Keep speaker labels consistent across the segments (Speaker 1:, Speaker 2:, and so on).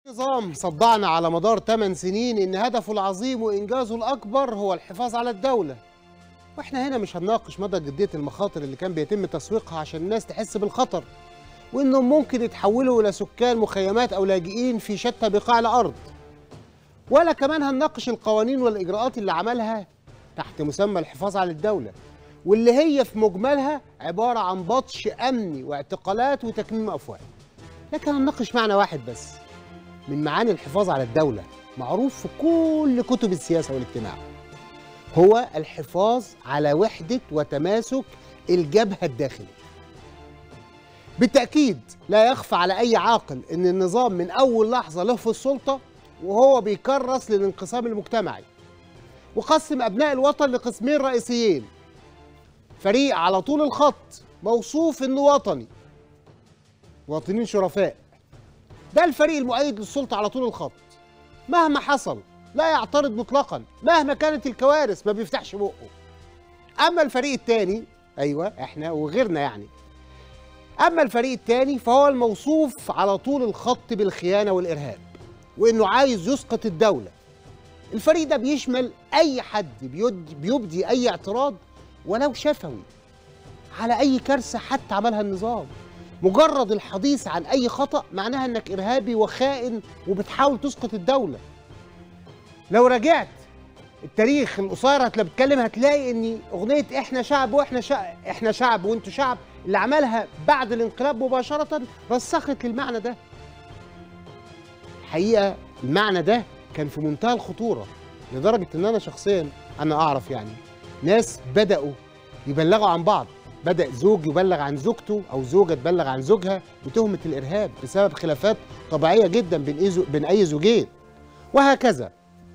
Speaker 1: نظام صدعنا على مدار 8 سنين ان هدفه العظيم وانجازه الاكبر هو الحفاظ على الدوله واحنا هنا مش هنناقش مدى جديه المخاطر اللي كان بيتم تسويقها عشان الناس تحس بالخطر وانهم ممكن يتحولوا الى سكان مخيمات او لاجئين في شتى بقاع الارض ولا كمان هنناقش القوانين والاجراءات اللي عملها تحت مسمى الحفاظ على الدوله واللي هي في مجملها عباره عن بطش امني واعتقالات وتكميم افواه لكن هنناقش معنى واحد بس من معاني الحفاظ على الدولة معروف في كل كتب السياسة والاجتماع هو الحفاظ على وحدة وتماسك الجبهة الداخلية بالتأكيد لا يخفى على أي عاقل أن النظام من أول لحظة له في السلطة وهو بيكرس للانقسام المجتمعي وقسم أبناء الوطن لقسمين رئيسيين فريق على طول الخط موصوف أنه وطني مواطنين شرفاء ده الفريق المؤيد للسلطة على طول الخط مهما حصل لا يعترض مطلقا مهما كانت الكوارث ما بيفتحش بقه أما الفريق الثاني أيوة إحنا وغيرنا يعني أما الفريق الثاني فهو الموصوف على طول الخط بالخيانة والإرهاب وإنه عايز يسقط الدولة الفريق ده بيشمل أي حد بيد- بيبدي أي اعتراض ولو شفوي على أي كارثة حتى عملها النظام مجرد الحديث عن اي خطا معناها انك ارهابي وخائن وبتحاول تسقط الدوله لو رجعت التاريخ القصير هتلاقي بتكلم هتلاقي ان اغنيه احنا شعب واحنا شعب احنا شعب وانتوا شعب اللي عملها بعد الانقلاب مباشره رسخت للمعنى ده الحقيقه المعنى ده كان في منتهى الخطوره لدرجه ان انا شخصيا انا اعرف يعني ناس بداوا يبلغوا عن بعض بدأ زوج يبلغ عن زوجته أو زوجة تبلغ عن زوجها بتهمة الإرهاب بسبب خلافات طبيعية جدا بين أي زو- بين أي زوجين وهكذا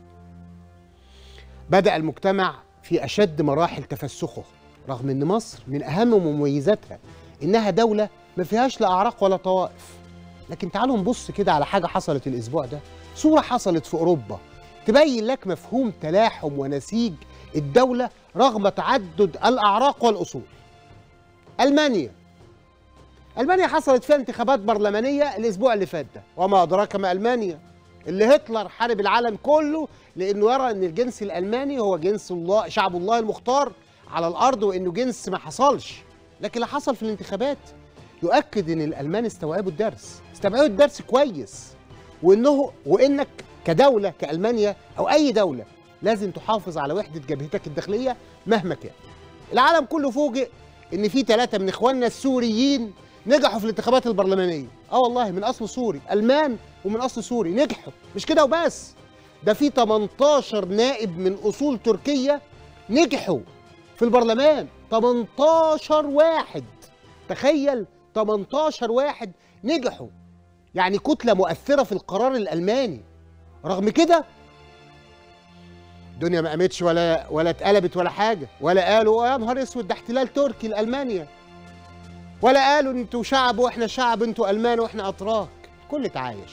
Speaker 1: بدأ المجتمع في أشد مراحل تفسخه رغم أن مصر من أهم مميزاتها إنها دولة ما فيهاش لا أعراق ولا طوائف لكن تعالوا نبص كده على حاجة حصلت الأسبوع ده صورة حصلت في أوروبا تبين لك مفهوم تلاحم ونسيج الدولة رغم تعدد الأعراق والأصول المانيا المانيا حصلت فيها انتخابات برلمانيه الاسبوع اللي فات ده وما ادراك ما المانيا اللي هتلر حارب العالم كله لانه يرى ان الجنس الالماني هو جنس الله شعب الله المختار على الارض وانه جنس ما حصلش لكن اللي حصل في الانتخابات يؤكد ان الالمان استوعبوا الدرس استوعبوا الدرس كويس وانه وانك كدوله كالمانيا او اي دوله لازم تحافظ على وحده جبهتك الداخليه مهما كان العالم كله فوجئ ان في ثلاثه من اخواننا السوريين نجحوا في الانتخابات البرلمانيه اه والله من اصل سوري المان ومن اصل سوري نجحوا مش كده وبس ده في 18 نائب من اصول تركيه نجحوا في البرلمان 18 واحد تخيل 18 واحد نجحوا يعني كتله مؤثره في القرار الالماني رغم كده الدنيا ما قامتش ولا ولا اتقلبت ولا حاجه ولا قالوا يا نهار اسود ده احتلال تركي لالمانيا ولا قالوا انتوا شعب واحنا شعب انتوا المان واحنا اتراك كل تعايش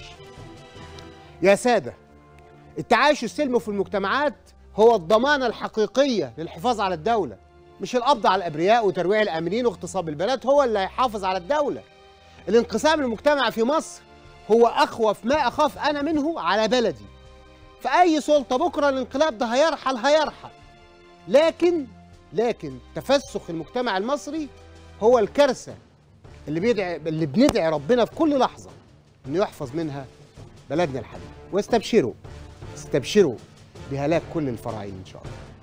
Speaker 1: يا ساده التعايش السلمي في المجتمعات هو الضمانه الحقيقيه للحفاظ على الدوله مش القبض على الابرياء وترويع الامنين واغتصاب البلد هو اللي هيحافظ على الدوله الانقسام المجتمعي في مصر هو اخوف ما اخاف انا منه على بلدي فأي سلطة بكرة الانقلاب ده هيرحل هيرحل لكن لكن تفسخ المجتمع المصري هو الكارثة اللي بيدعي اللي بندعي ربنا في كل لحظة إنه يحفظ منها بلدنا الحبيب واستبشروا استبشروا بهلاك كل الفراعين إن شاء الله